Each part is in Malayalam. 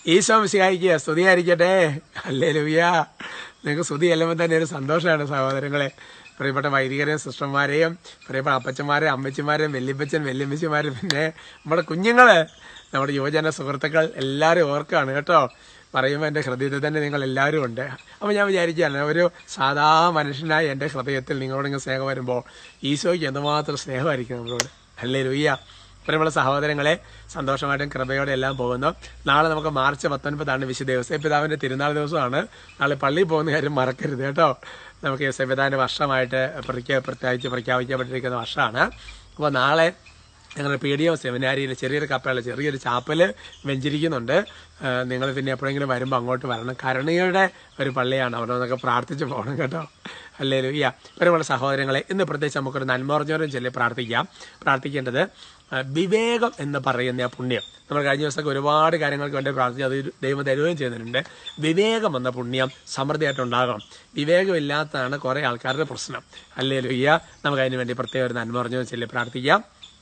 ഈശോ മിശിഹായിക്ക് സ്തുതിയായിരിക്കട്ടെ അല്ലേ ലുയ്യ നിങ്ങൾക്ക് സ്തുതി ചെല്ലുമ്പോൾ തന്നെ ഒരു സന്തോഷമാണ് സഹോദരങ്ങളെ പ്രിയപ്പെട്ട വൈദികരെയും സിസ്റ്റർമാരെയും പ്രിയപ്പെട്ട അപ്പച്ചന്മാരെയും അമ്മച്ചിമാരെയും വെല്ലിപ്പച്ചൻ വെല്ലിമ്മച്ചിമാരും പിന്നെ നമ്മുടെ കുഞ്ഞുങ്ങള് നമ്മുടെ യുവജന സുഹൃത്തുക്കൾ എല്ലാവരും ഓർക്കാണ് കേട്ടോ പറയുമ്പോൾ എൻ്റെ ഹൃദയത്തിൽ തന്നെ നിങ്ങൾ എല്ലാവരും ഉണ്ട് അപ്പോൾ ഞാൻ വിചാരിക്കുകയാണ് ഒരു സാധാ മനുഷ്യനായ എൻ്റെ ഹൃദയത്തിൽ നിങ്ങളോട് ഇങ്ങനെ സ്നേഹം വരുമ്പോൾ ഈശോയ്ക്ക് എന്തുമാത്രം സ്നേഹമായിരിക്കും നമ്മളോട് അല്ലേ ലുയ്യ പ്രിയമുള്ള സഹോദരങ്ങളെ സന്തോഷമായിട്ടും കൃപയോടെ എല്ലാം പോകുന്നു നാളെ നമുക്ക് മാർച്ച് പത്തൊൻപതാണ് വിശുദ്ധ യോസേ പിതാവിന്റെ തിരുനാൾ ദിവസമാണ് നാളെ പള്ളിയിൽ പോകുന്ന കാര്യം മറക്കരുത് കേട്ടോ നമുക്ക് യോസേ പിതാവിന്റെ വർഷമായിട്ട് പ്രഖ്യാ പ്രത്യേകിച്ച് പ്രഖ്യാപിക്കപ്പെട്ടിരിക്കുന്ന വർഷമാണ് അപ്പോൾ നാളെ ഞങ്ങളുടെ പി ഡി എം സെമിനാരിയിൽ ചെറിയൊരു കപ്പയുള്ള ചെറിയൊരു ചാപ്പൽ വെഞ്ചിരിക്കുന്നുണ്ട് നിങ്ങൾ പിന്നെ എപ്പോഴെങ്കിലും വരുമ്പോൾ അങ്ങോട്ട് വരണം കരുണയുടെ ഒരു പള്ളിയാണ് അവിടെ നിന്നൊക്കെ പ്രാർത്ഥിച്ച് പോകണം കേട്ടോ അല്ലേ ലുയ്യ ഒരുപാട് സഹോദരങ്ങളെ ഇന്ന് പ്രത്യേകിച്ച് നമുക്കൊരു നന്മറിഞ്ഞവരും ചൊല്ലി പ്രാർത്ഥിക്കാം പ്രാർത്ഥിക്കേണ്ടത് ആ, വിവേകം എന്ന് പറയുന്ന ആ പുണ്യം നമ്മൾ കഴിഞ്ഞ ദിവസമൊക്കെ ഒരുപാട് കാര്യങ്ങൾക്ക് വേണ്ടി പ്രാർത്ഥിച്ചു അത് ദൈവം തരുകയും ചെയ്യുന്നുണ്ട് വിവേകം എന്ന പുണ്യം സമൃദ്ധിയായിട്ടുണ്ടാകണം വിവേകമില്ലാത്തതാണ് കുറേ ആൾക്കാരുടെ പ്രശ്നം അല്ലേ ലുയ്യ നമുക്ക് അതിന് വേണ്ടി പ്രത്യേക ഒരു നന്മറിഞ്ഞവരും ചൊല്ലി പ്രാർത്ഥിക്കാം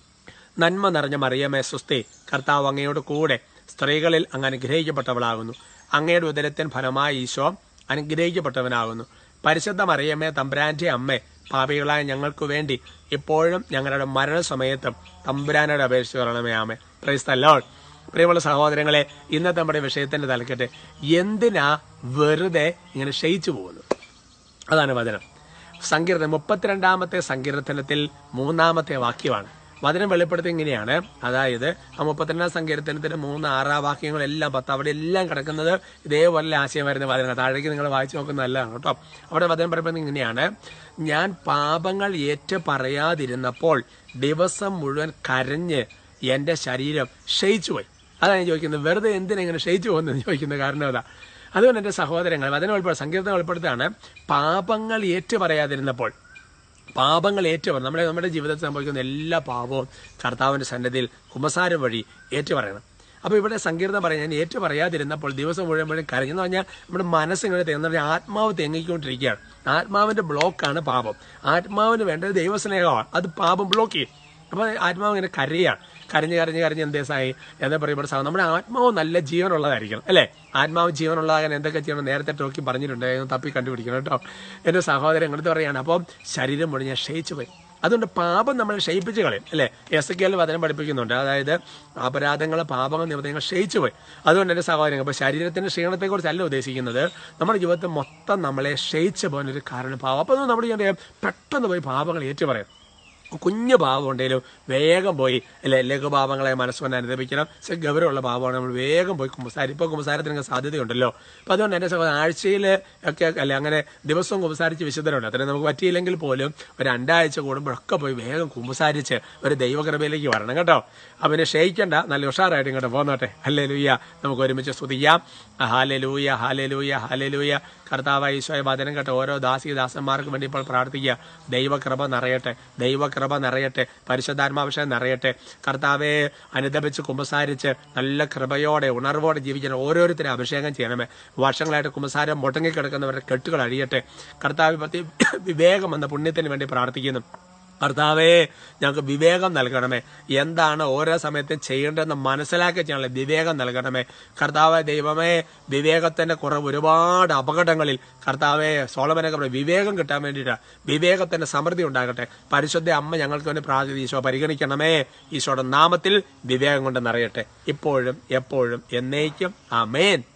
നന്മ നിറഞ്ഞ മറിയമേ സുസ്തി കർത്താവ് അങ്ങയോട് കൂടെ സ്ത്രീകളിൽ അങ്ങ് അനുഗ്രഹിക്കപ്പെട്ടവളാകുന്നു അങ്ങയുടെ ഉദരത്തിൻ ഫലമായി ഈശോ അനുഗ്രഹിക്കപ്പെട്ടവനാകുന്നു പരിശുദ്ധ മറിയമ്മേ തമ്പുരാന്റെ അമ്മേ പാപികളായ ഞങ്ങൾക്ക് വേണ്ടി ഇപ്പോഴും ഞങ്ങളുടെ മരണസമയത്തും തമ്പുരാനോട് അപേക്ഷിച്ച് പറയണമേ ആമേ പ്രൈസ് ലോഡ് പ്രിയമുള്ള സഹോദരങ്ങളെ ഇന്നത്തെ നമ്മുടെ വിഷയത്തിന്റെ തലക്കെട്ട് എന്തിനാ വെറുതെ ഇങ്ങനെ ക്ഷയിച്ചു പോകുന്നു അതാണ് വചനം സങ്കീർത്തനം മുപ്പത്തിരണ്ടാമത്തെ സങ്കീർത്തനത്തിൽ മൂന്നാമത്തെ വാക്യമാണ് വചനം വെളിപ്പെടുത്തി ഇങ്ങനെയാണ് അതായത് ആ മുപ്പത്തിരണ്ടാം സങ്കീർത്തനത്തിന്റെ മൂന്ന് ആറാം വാക്യങ്ങളെല്ലാം പത്ത് അവിടെ എല്ലാം കിടക്കുന്നത് ഇതേപോലെ ആശയം വരുന്ന വചനം താഴേക്ക് നിങ്ങൾ വായിച്ചു നോക്കുന്നത് നല്ലതാണ് കേട്ടോ അവിടെ വചനം പറയുന്നത് ഇങ്ങനെയാണ് ഞാൻ പാപങ്ങൾ ഏറ്റു പറയാതിരുന്നപ്പോൾ ദിവസം മുഴുവൻ കരഞ്ഞ് എന്റെ ശരീരം ക്ഷയിച്ചു പോയി അതാണ് ഞാൻ ചോദിക്കുന്നത് വെറുതെ എന്തിനാ ഇങ്ങനെ ക്ഷയിച്ചു പോകുന്നത് ചോദിക്കുന്നത് കാരണം അതാ അതുകൊണ്ട് എന്റെ സഹോദരങ്ങൾ വചനം ഉൾപ്പെടുത്ത സങ്കീർത്തനം ഉൾപ്പെടുത്താണ് പാപങ്ങൾ ഏറ്റു പറയാതിരുന്നപ്പോൾ പാപങ്ങൾ ഏറ്റു നമ്മളെ നമ്മുടെ ജീവിതത്തിൽ സംഭവിക്കുന്ന എല്ലാ പാപവും കർത്താവിന്റെ സന്നദ്ധിയിൽ കുമ്പസാരം വഴി ഏറ്റു പറയണം അപ്പൊ ഇവിടെ സങ്കീർത്തനം പറയാൻ ഞാൻ ഏറ്റു പറയാതിരുന്നപ്പോൾ ദിവസം മുഴുവൻ മുഴുവൻ കരഞ്ഞെന്ന് പറഞ്ഞാൽ നമ്മുടെ മനസ്സിങ്ങനെ തെങ്ങുന്ന പറഞ്ഞാൽ ആത്മാവ് തെങ്ങിക്കൊണ്ടിരിക്കുകയാണ് ആത്മാവിന്റെ ബ്ലോക്കാണ് പാപം ആത്മാവിന് വേണ്ടത് ദൈവസ്നേഹമാണ് അത് പാപം ബ്ലോക്ക് ചെയ്യും അപ്പൊ ആത്മാവ് ഇങ്ങനെ കരയാണ് കരഞ്ഞ് കരഞ്ഞ് കരഞ്ഞ് എന്തേസായി എന്ന് പറയുമ്പോൾ സഹ- നമ്മുടെ ആത്മാവ് നല്ല ജീവനുള്ളതായിരിക്കണം അല്ലേ ആത്മാവ് ജീവനുള്ളതാകാൻ എന്തൊക്കെ ചെയ്യണം നേരത്തെ ടോക്കി പറഞ്ഞിട്ടുണ്ട് അതൊന്ന് തപ്പി കണ്ടുപിടിക്കണം കേട്ടോ എന്റെ സഹോദരൻ എടുത്ത് പറയാണ് അപ്പം ശരീരം മുഴുവൻ ഞാൻ ക്ഷയിച്ചു പോയി അതുകൊണ്ട് പാപം നമ്മൾ ക്ഷയിപ്പിച്ച് കളയും അല്ലേ എസ് കെ എൽ വചനം പഠിപ്പിക്കുന്നുണ്ട് അതായത് അപരാധങ്ങൾ പാപങ്ങൾ നിമിത്തങ്ങൾ ക്ഷയിച്ചു പോയി അതുകൊണ്ട് എന്റെ സഹോദരങ്ങൾ അപ്പൊ ശരീരത്തിന്റെ ക്ഷീണത്തെ കുറിച്ചല്ല ഉദ്ദേശിക്കുന്നത് നമ്മുടെ ജീവിതത്തിൽ മൊത്തം നമ്മളെ ക്ഷയിച്ചു പോകാൻ ഒരു കാരണം പാപം അപ്പൊ അത് നമ്മൾ ചെയ്യാൻ പെട്ടെന്ന് പോയി പാപങ്ങൾ ഏറ്റുപറയും കുഞ്ഞു പാപം ഉണ്ടെങ്കിലും വേഗം പോയി അല്ലെ ലഘുപാപങ്ങളെ മനസ്സുകൊണ്ട് അനുദപിക്കണം പക്ഷെ ഗൗരവമുള്ള പാപമാണ് നമ്മൾ വേഗം പോയി കുമ്പസാരി ഇപ്പോൾ കുമ്പസാരത്തിന് സാധ്യതയുണ്ടല്ലോ അപ്പൊ അതുകൊണ്ട് എന്റെ സഹോദരൻ ആഴ്ചയിൽ ഒക്കെ അല്ലെ അങ്ങനെ ദിവസവും കുമ്പസാരിച്ച് വിശുദ്ധരുണ്ട് അത്രയും നമുക്ക് പറ്റിയില്ലെങ്കിൽ പോലും ഒരു രണ്ടാഴ്ച കൂടുമ്പോഴൊക്കെ പോയി വേഗം കുമ്പസാരിച്ച് ഒരു ദൈവകൃപയിലേക്ക് വരണം കേട്ടോ അവനെ ക്ഷയിക്കണ്ട നല്ല ഉഷാറായിട്ട് ഇങ്ങോട്ട് പോന്നോട്ടെ അല്ലേ ലൂയ നമുക്ക് ഒരുമിച്ച് സ്തുതിക്കാം ഹാലെ ലൂയ ഹാലെ ലൂയ ഹാലെ ലൂയ കർത്താവ് ഈശോയെ വചനം കേട്ട ഓരോ ദാസി ദാസന്മാർക്കും വേണ്ടി ഇപ്പോൾ പ്രാർത്ഥിക്കുക ദൈവകൃപ നിറയട്ടെ ദൈവകൃപ നിറയട്ടെ പരിശുദ്ധാത്മാവിഷയം നിറയട്ടെ കർത്താവെ അനുദപിച്ച് കുമ്പസാരിച്ച് നല്ല കൃപയോടെ ഉണർവോടെ ജീവിക്കാൻ ഓരോരുത്തരെ അഭിഷേകം ചെയ്യണമേ വർഷങ്ങളായിട്ട് കുമ്പസാരം മുടങ്ങിക്കിടക്കുന്നവരുടെ കെട്ടുകൾ അഴിയട്ടെ കർത്താവ് പറ്റി വിവേകം എന്ന പുണ്യത്തിന് വേണ്ടി പ്രാർത്ഥിക്കുന്നു കർത്താവേ ഞങ്ങൾക്ക് വിവേകം നൽകണമേ എന്താണ് ഓരോ സമയത്തും ചെയ്യേണ്ടതെന്ന് മനസ്സിലാക്കി ചെയ്യാനുള്ള വിവേകം നൽകണമേ കർത്താവെ ദൈവമേ വിവേകത്തിന്റെ കുറവ് ഒരുപാട് അപകടങ്ങളിൽ കർത്താവെ സോളമനൊക്കെ പറയും വിവേകം കിട്ടാൻ വേണ്ടിയിട്ട് വിവേകത്തിന്റെ സമൃദ്ധി ഉണ്ടാകട്ടെ പരിശുദ്ധ അമ്മ ഞങ്ങൾക്ക് വേണ്ടി പ്രാർത്ഥിച്ച് ഈശോ പരിഗണിക്കണമേ ഈശോയുടെ നാമത്തിൽ വിവേകം കൊണ്ട് നിറയട്ടെ ഇപ്പോഴും എപ്പോഴും എന്നേക്കും ആമേൻ